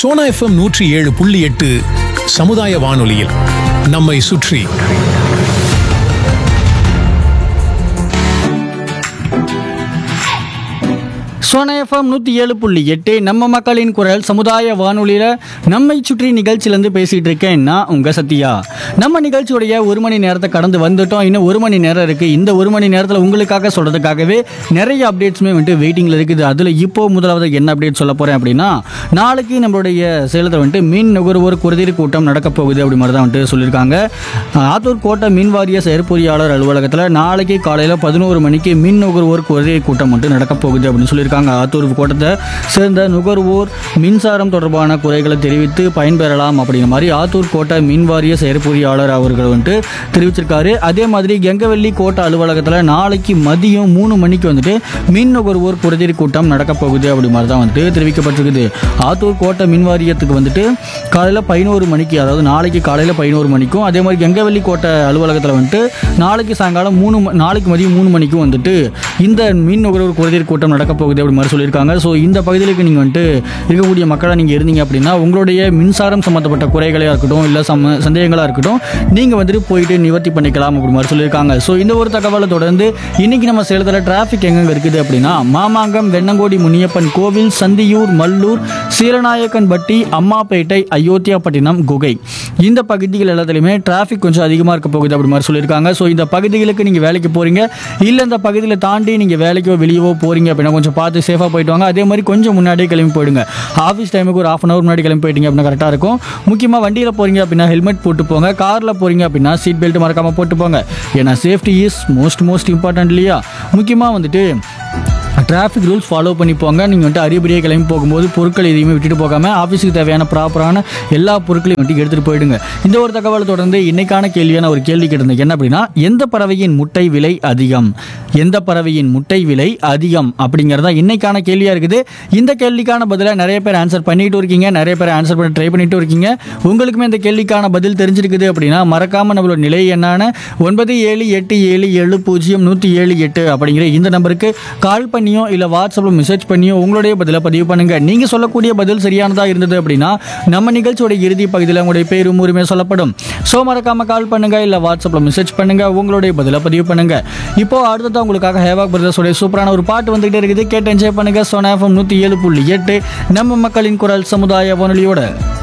Sona FM நூற்றி ஏழு புள்ளி எட்டு சமுதாய வானொலியில் நம்மை சுற்றி சோனா எஃப்எம் நூற்றி ஏழு புள்ளி எட்டு நம்ம மக்களின் குரல் சமுதாய வானொலியில் நம்மை சுற்றி நிகழ்ச்சியிலேருந்து பேசிகிட்டு இருக்கேன் நான் உங்கள் சத்யா நம்ம நிகழ்ச்சியுடைய ஒரு மணி நேரத்தை கடந்து வந்துட்டோம் இன்னும் ஒரு மணி நேரம் இருக்குது இந்த ஒரு மணி நேரத்தில் உங்களுக்காக சொல்கிறதுக்காகவே நிறைய அப்டேட்ஸுமே வந்துட்டு வெயிட்டிங்கில் இருக்குது அதில் இப்போ முதலாவது என்ன அப்டேட் சொல்ல போகிறேன் அப்படின்னா நாளைக்கு நம்மளுடைய சேலத்தில் வந்துட்டு மீன் நுகர்வோர் குறைதீர் கூட்டம் நடக்க போகுது அப்படி மாதிரி தான் வந்துட்டு சொல்லியிருக்காங்க ஆத்தூர் கோட்டை மீன் வாரிய செயற்பொறியாளர் அலுவலகத்தில் நாளைக்கு காலையில் பதினோரு மணிக்கு மீன் நுகர்வோர் குறைதீர் கூட்டம் வந்துட்டு நடக்க போகுது அப்படின்னு சொல்லியிருக்காங்க ஆத்தூர் கோட்டத்தை சேர்ந்த நுகர்வோர் மின்சாரம் தொடர்பான குறைகளை தெரிவித்து பயன்பெறலாம் அப்படிங்கிற மாதிரி ஆத்தூர் கோட்டை மின் வாரிய செயற்பொறியாளர் அவர்கள் வந்துட்டு தெரிவிச்சிருக்காரு அதே மாதிரி கெங்கவெள்ளி கோட்டை அலுவலகத்தில் நாளைக்கு மதியம் மூணு மணிக்கு வந்துட்டு மின் நுகர்வோர் குறைதீர் கூட்டம் நடக்க போகுது அப்படி மாதிரி தான் வந்துட்டு தெரிவிக்கப்பட்டிருக்குது ஆத்தூர் கோட்டை மின் வாரியத்துக்கு வந்துட்டு காலையில் பதினோரு மணிக்கு அதாவது நாளைக்கு காலையில் பதினோரு மணிக்கும் அதே மாதிரி கெங்கவெள்ளி கோட்டை அலுவலகத்தில் வந்துட்டு நாளைக்கு சாயங்காலம் மூணு ம- நாளைக்கு மதியம் மூணு மணிக்கும் வந்துட்டு இந்த மின் நுகர்வோர் குறைதீர் கூட்டம் நடக்க போகுது அப்படி மாதிரி சொல்லியிருக்காங்க ஸோ இந்த பகுதிகளுக்கு நீங்கள் வந்துட்டு இருக்கக்கூடிய மக்களாக நீங்கள் இருந்தீங்க அப்படின்னா உங்களுடைய மின்சாரம் சம்மந்தப்பட்ட குறைகளாக இருக்கட்டும் இல்லை சம சந்தேகங்களாக இருக்கட்டும் நீங்கள் வந்துட்டு போயிட்டு நிவர்த்தி பண்ணிக்கலாம் அப்படி மாதிரி சொல்லியிருக்காங்க ஸோ இந்த ஒரு தகவலை தொடர்ந்து இன்னைக்கு நம்ம சேலத்தில் டிராஃபிக் எங்கெங்க இருக்குது அப்படின்னா மாமாங்கம் வெண்ணங்கோடி முனியப்பன் கோவில் சந்தியூர் மல்லூர் சீலநாயக்கன்பட்டி அம்மாப்பேட்டை அயோத்தியாப்பட்டினம் குகை இந்த பகுதிகள் எல்லாத்துலேயுமே டிராஃபிக் கொஞ்சம் அதிகமாக இருக்க போகுது அப்படி மாதிரி சொல்லியிருக்காங்க ஸோ இந்த பகுதிகளுக்கு நீங்கள் வேலைக்கு போகிறீங்க இல்லை இந்த பகுதியில் தாண்டி நீங்கள் வேலைக்கோ வெளியவோ போகிறீங்க அப்படின்னா கொஞ்சம் பார்த்து சேஃபாக போயிட்டு வாங்க அதே மாதிரி கொஞ்சம் முன்னாடியே கிளம்பி போயிடுங்க ஆஃபீஸ் டைமுக்கு ஒரு ஆஃப் அன் ஹவர் முன்னாடி கிளம்பி போயிட்டீங்க அப்படின்னா கரெக்டாக இருக்கும் முக்கியமாக வண்டியில் போகிறீங்க அப்படின்னா ஹெல்மெட் போட்டு போங்க காரில் போகிறீங்க அப்படின்னா சீட் பெல்ட் மறக்காமல் போட்டு போங்க ஏன்னா safety is most most important இல்லையா முக்கியமாக வந்துட்டு டிராஃபிக் ரூல்ஸ் ஃபாலோ பண்ணி போங்க நீங்கள் வந்துட்டு அரியபடியே கிளம்பி போகும்போது பொருட்கள் எதையுமே விட்டுட்டு போகாமல் ஆஃபீஸுக்கு தேவையான ப்ராப்பரான எல்லா பொருட்களையும் வந்துட்டு எடுத்துகிட்டு போயிடுங்க இந்த ஒரு தகவலை தொடர்ந்து இன்னைக்கான கேள்வியான ஒரு கேள்வி கேட்டிருந்தேன் என்ன அப்படின்னா எந்த பறவையின் முட்டை விலை அதிகம் எந்த பறவையின் முட்டை விலை அதிகம் அப்படிங்கிறதா இன்னைக்கான கேள்வியாக இருக்குது இந்த கேள்விக்கான பதிலாக நிறைய பேர் ஆன்சர் பண்ணிட்டு இருக்கீங்க நிறைய பேர் ஆன்சர் பண்ண ட்ரை பண்ணிட்டு இருக்கீங்க உங்களுக்குமே இந்த கேள்விக்கான பதில் தெரிஞ்சிருக்குது அப்படின்னா மறக்காமல் நம்மளோட நிலை என்னான ஒன்பது ஏழு எட்டு ஏழு ஏழு பூஜ்ஜியம் நூற்றி ஏழு எட்டு அப்படிங்கிற இந்த நம்பருக்கு கால் பண்ணியோ இல்லை வாட்ஸ்அப்பில் மெசேஜ் பண்ணியோ உங்களுடைய பதிலை பதிவு பண்ணுங்க நீங்கள் சொல்லக்கூடிய பதில் சரியானதாக இருந்தது அப்படின்னா நம்ம நிகழ்ச்சியோட இறுதி பகுதியில் உங்களுடைய பேரும் உரிமை சொல்லப்படும் ஸோ மறக்காம கால் பண்ணுங்க இல்லை வாட்ஸ்அப்பில் மெசேஜ் பண்ணுங்க உங்களுடைய பதிலை பதிவு பண்ணுங்க இப்போ அடுத்ததான் உங்களுக்காக ஹேவாக் பிரதர்ஸோடைய சூப்பரான ஒரு பாட்டு வந்துகிட்டே இருக்குது கேட்டு என்ஜாய் பண்ணுங்க சோனாஃபம் நூற்றி ஏழு புள்ளி எட்டு நம்ம மக்களின் குரல் சமுதாய வானொலியோட